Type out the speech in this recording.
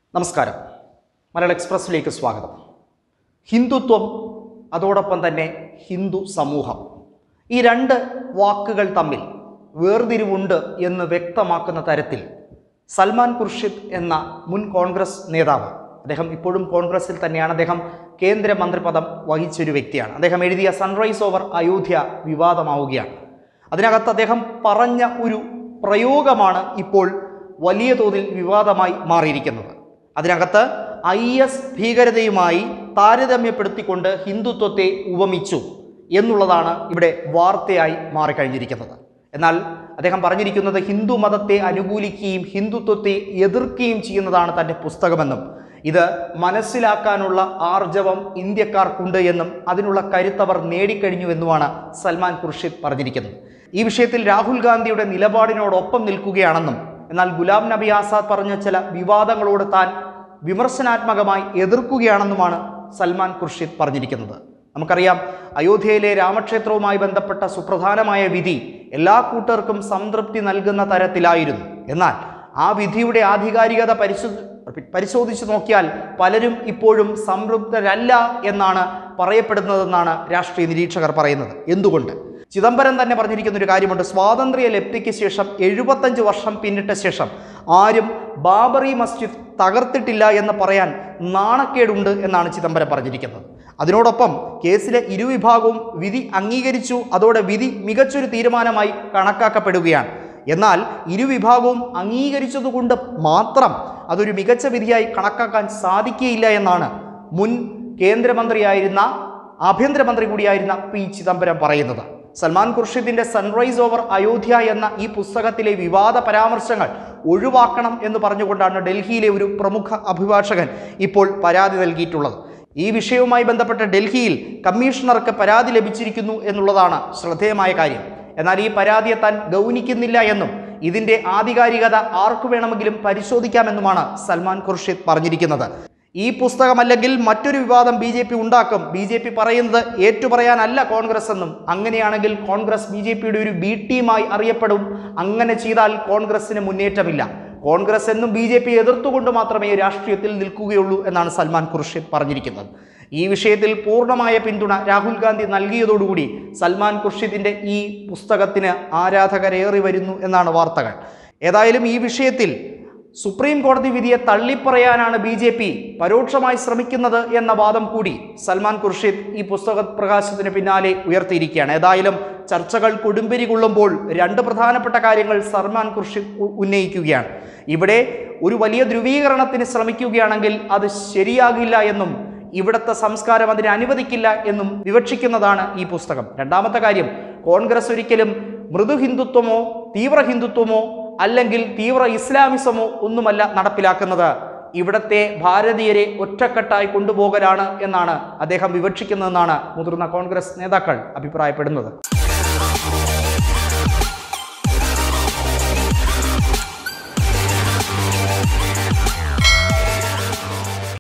നമസ്കാരം മലയാള എക്സ്പ്രസ്സിലേക്ക് സ്വാഗതം ഹിന്ദുത്വം അതോടൊപ്പം തന്നെ ഹിന്ദു സമൂഹം ഈ രണ്ട് വാക്കുകൾ തമ്മിൽ വേർതിരിവുണ്ട് എന്ന് വ്യക്തമാക്കുന്ന തരത്തിൽ സൽമാൻ ഖുർഷിദ് എന്ന മുൻ കോൺഗ്രസ് നേതാവ് അദ്ദേഹം ഇപ്പോഴും കോൺഗ്രസിൽ തന്നെയാണ് അദ്ദേഹം കേന്ദ്രമന്ത്രി പദം വഹിച്ചൊരു വ്യക്തിയാണ് അദ്ദേഹം എഴുതിയ സൺറൈസ് ഓവർ അയോധ്യ വിവാദമാവുകയാണ് അതിനകത്ത് അദ്ദേഹം പറഞ്ഞ ഒരു പ്രയോഗമാണ് ഇപ്പോൾ വലിയ തോതിൽ വിവാദമായി മാറിയിരിക്കുന്നത് അതിനകത്ത് ഐ എസ് ഭീകരതയുമായി താരതമ്യപ്പെടുത്തിക്കൊണ്ട് ഹിന്ദുത്വത്തെ ഉപമിച്ചു എന്നുള്ളതാണ് ഇവിടെ വാർത്തയായി മാറിക്കഴിഞ്ഞിരിക്കുന്നത് എന്നാൽ അദ്ദേഹം പറഞ്ഞിരിക്കുന്നത് ഹിന്ദു മതത്തെ അനുകൂലിക്കുകയും ഹിന്ദുത്വത്തെ എതിർക്കുകയും ചെയ്യുന്നതാണ് തൻ്റെ പുസ്തകമെന്നും ഇത് മനസ്സിലാക്കാനുള്ള ആർജവം ഇന്ത്യക്കാർക്കുണ്ട് എന്നും അതിനുള്ള കരുത്തവർ നേടിക്കഴിഞ്ഞുവെന്നുമാണ് സൽമാൻ ഖുർഷിദ് പറഞ്ഞിരിക്കുന്നത് ഈ വിഷയത്തിൽ രാഹുൽ ഗാന്ധിയുടെ നിലപാടിനോടൊപ്പം നിൽക്കുകയാണെന്നും എന്നാൽ ഗുലാം നബി ആസാദ് പറഞ്ഞ ചില വിവാദങ്ങളോട് താൻ വിമർശനാത്മകമായി എതിർക്കുകയാണെന്നുമാണ് സൽമാൻ ഖുർഷിദ് പറഞ്ഞിരിക്കുന്നത് നമുക്കറിയാം അയോധ്യയിലെ രാമക്ഷേത്രവുമായി ബന്ധപ്പെട്ട സുപ്രധാനമായ വിധി എല്ലാ കൂട്ടർക്കും സംതൃപ്തി നൽകുന്ന തരത്തിലായിരുന്നു എന്നാൽ ആ വിധിയുടെ ആധികാരികത പരിശോ പരിശോധിച്ച് നോക്കിയാൽ പലരും ഇപ്പോഴും സംതൃപ്തരല്ല എന്നാണ് പറയപ്പെടുന്നതെന്നാണ് രാഷ്ട്രീയ നിരീക്ഷകർ പറയുന്നത് എന്തുകൊണ്ട് ചിദംബരം തന്നെ പറഞ്ഞിരിക്കുന്ന ഒരു കാര്യമുണ്ട് സ്വാതന്ത്ര്യ ലബ്ധിക്ക് ശേഷം എഴുപത്തഞ്ച് വർഷം പിന്നിട്ട ശേഷം ആരും ബാബറി മസ്ജിദ് തകർത്തിട്ടില്ല എന്ന് പറയാൻ നാണക്കേടുണ്ട് എന്നാണ് ചിദംബരം പറഞ്ഞിരിക്കുന്നത് അതിനോടൊപ്പം കേസിലെ ഇരുവിഭാഗവും വിധി അംഗീകരിച്ചു അതോടെ വിധി മികച്ചൊരു തീരുമാനമായി കണക്കാക്കപ്പെടുകയാണ് എന്നാൽ ഇരുവിഭാഗവും അംഗീകരിച്ചതുകൊണ്ട് മാത്രം അതൊരു മികച്ച വിധിയായി കണക്കാക്കാൻ സാധിക്കുകയില്ല എന്നാണ് മുൻ കേന്ദ്രമന്ത്രിയായിരുന്ന ആഭ്യന്തരമന്ത്രി കൂടിയായിരുന്ന പി ചിദംബരം പറയുന്നത് സൽമാൻ ഖുർഷിദിന്റെ സൺറൈസ് ഓവർ അയോധ്യ എന്ന ഈ പുസ്തകത്തിലെ വിവാദ പരാമർശങ്ങൾ ഒഴിവാക്കണം എന്ന് പറഞ്ഞുകൊണ്ടാണ് ഡൽഹിയിലെ ഒരു പ്രമുഖ അഭിഭാഷകൻ ഇപ്പോൾ പരാതി നൽകിയിട്ടുള്ളത് ഈ വിഷയവുമായി ബന്ധപ്പെട്ട് ഡൽഹിയിൽ കമ്മീഷണർക്ക് പരാതി ലഭിച്ചിരിക്കുന്നു എന്നുള്ളതാണ് ശ്രദ്ധേയമായ കാര്യം എന്നാൽ ഈ പരാതിയെ താൻ ഗൗനിക്കുന്നില്ല എന്നും ഇതിന്റെ ആധികാരികത ആർക്കു വേണമെങ്കിലും പരിശോധിക്കാമെന്നുമാണ് സൽമാൻ ഖുർഷിദ് പറഞ്ഞിരിക്കുന്നത് ഈ പുസ്തകമല്ലെങ്കിൽ മറ്റൊരു വിവാദം ബി ജെ പി ഉണ്ടാക്കും ബി ജെ പി പറയുന്നത് ഏറ്റുപറയാനല്ല കോൺഗ്രസ് എന്നും അങ്ങനെയാണെങ്കിൽ കോൺഗ്രസ് ബി ജെ പിയുടെ ഒരു ബി ടീമായി അറിയപ്പെടും അങ്ങനെ ചെയ്താൽ കോൺഗ്രസിന് മുന്നേറ്റമില്ല കോൺഗ്രസ് എന്നും ബി ജെ പി എതിർത്തുകൊണ്ട് മാത്രമേ രാഷ്ട്രീയത്തിൽ നിൽക്കുകയുള്ളൂ എന്നാണ് സൽമാൻ ഖുർഷിദ് പറഞ്ഞിരിക്കുന്നത് ഈ വിഷയത്തിൽ പൂർണ്ണമായ പിന്തുണ രാഹുൽ ഗാന്ധി നൽകിയതോടുകൂടി സൽമാൻ ഖുർഷിദിന്റെ ഈ പുസ്തകത്തിന് ആരാധകരേറി വരുന്നു എന്നാണ് വാർത്തകൾ ഏതായാലും ഈ വിഷയത്തിൽ സുപ്രീം കോടതി വിധിയെ തള്ളിപ്പറയാനാണ് ബി ജെ പി പരോക്ഷമായി ശ്രമിക്കുന്നത് എന്ന വാദം കൂടി സൽമാൻ ഖുർഷിദ് ഈ പുസ്തക പ്രകാശത്തിന് പിന്നാലെ ഉയർത്തിയിരിക്കുകയാണ് ഏതായാലും ചർച്ചകൾ കൊടുമ്പിരി കൊള്ളുമ്പോൾ രണ്ട് പ്രധാനപ്പെട്ട കാര്യങ്ങൾ സൽമാൻ ഖുർഷിദ് ഉ- ഉന്നയിക്കുകയാണ് ഇവിടെ ഒരു വലിയ ധ്രുവീകരണത്തിന് ശ്രമിക്കുകയാണെങ്കിൽ അത് ശരിയാകില്ല എന്നും ഇവിടുത്തെ സംസ്കാരം അതിനെ അനുവദിക്കില്ല എന്നും വിവക്ഷിക്കുന്നതാണ് ഈ പുസ്തകം രണ്ടാമത്തെ കാര്യം കോൺഗ്രസ് ഒരിക്കലും മൃദു ഹിന്ദുത്വമോ തീവ്ര ഹിന്ദുത്വമോ അല്ലെങ്കിൽ തീവ്ര ഇസ്ലാമിസമോ ഒന്നുമല്ല നടപ്പിലാക്കുന്നത് ഇവിടത്തെ ഭാരതീയരെ ഒറ്റക്കെട്ടായി കൊണ്ടുപോകലാണ് എന്നാണ് അദ്ദേഹം വിവക്ഷിക്കുന്നതെന്നാണ് മുതിർന്ന കോൺഗ്രസ് നേതാക്കൾ അഭിപ്രായപ്പെടുന്നത്